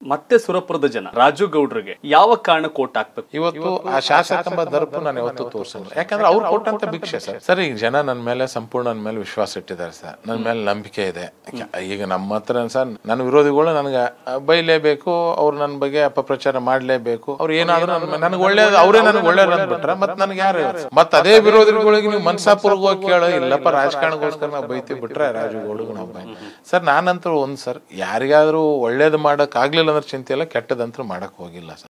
ಮತ್ತೆ ಸುರಪುರದ ಜನ ರಾಜು ಗೌಡ್ರಿಗೆ ಯಾವ ಕಾರಣ ಕೋಟ್ ಹಾಕ್ಬೇಕು ಇವತ್ತು ಆ ಶಾಸಕ ಎಂಬ ದರ್ಪು ನಾನು ಯಾವತ್ತೂ ತೋರಿಸಿಲ್ಲ ಯಾಕಂದ್ರೆ ಅವ್ರು ಕೊಟ್ಟಂತ ಭಿಕ್ಷೆ ಸರ್ ಸರ್ ಈಗ ಜನ ನನ್ನ ಮೇಲೆ ಸಂಪೂರ್ಣ ನನ್ನ ಮೇಲೆ ವಿಶ್ವಾಸ ಇಟ್ಟಿದ್ದಾರೆ ಸರ್ ನನ್ನ ಮೇಲೆ ನಂಬಿಕೆ ಇದೆ ಈಗ ನಮ್ಮ ಹತ್ರ ಸರ್ ನನ್ನ ವಿರೋಧಿಗಳು ನನಗೆ ಬೈಲೇಬೇಕು ಅವ್ರು ನನ್ನ ಬಗ್ಗೆ ಅಪಪ್ರಚಾರ ಮಾಡ್ಲೇಬೇಕು ಅವ್ರು ಏನಾದ್ರು ನನ್ನ ನನಗೆ ಒಳ್ಳೇದು ಅವರೇ ನನಗೆ ಒಳ್ಳೇದು ಅಂದ್ಬಿಟ್ರೆ ಮತ್ತೆ ನನಗೆ ಯಾರು ಮತ್ತೆ ಅದೇ ವಿರೋಧಿಗಳಿಗೆ ನೀವು ಮನ್ಸಾಪುರ್ಗೆ ಹೋಗಿ ಕೇಳೋ ಇಲ್ಲಪ್ಪ ರಾಜಕಾರಣಗೋಸ್ಕರ ನಾವು ಬೈತೀವಿ ಬಿಟ್ರೆ ರಾಜುಗೌಡಗೆ ನಾವು ಬೈ ಸರ್ ನಾನಂತೂ ಒಂದು ಸರ್ ಯಾರಿಗಾದ್ರೂ ಒಳ್ಳೇದು ಮಾಡಕ್ ಆಗ್ಲಿಲ್ಲ ಅಂದ್ರೆ ಚಿಂತೆ ಇಲ್ಲ ಕೆಟ್ಟದಂತೂ ಮಾಡಕ್ ಹೋಗಿಲ್ಲ ಸರ್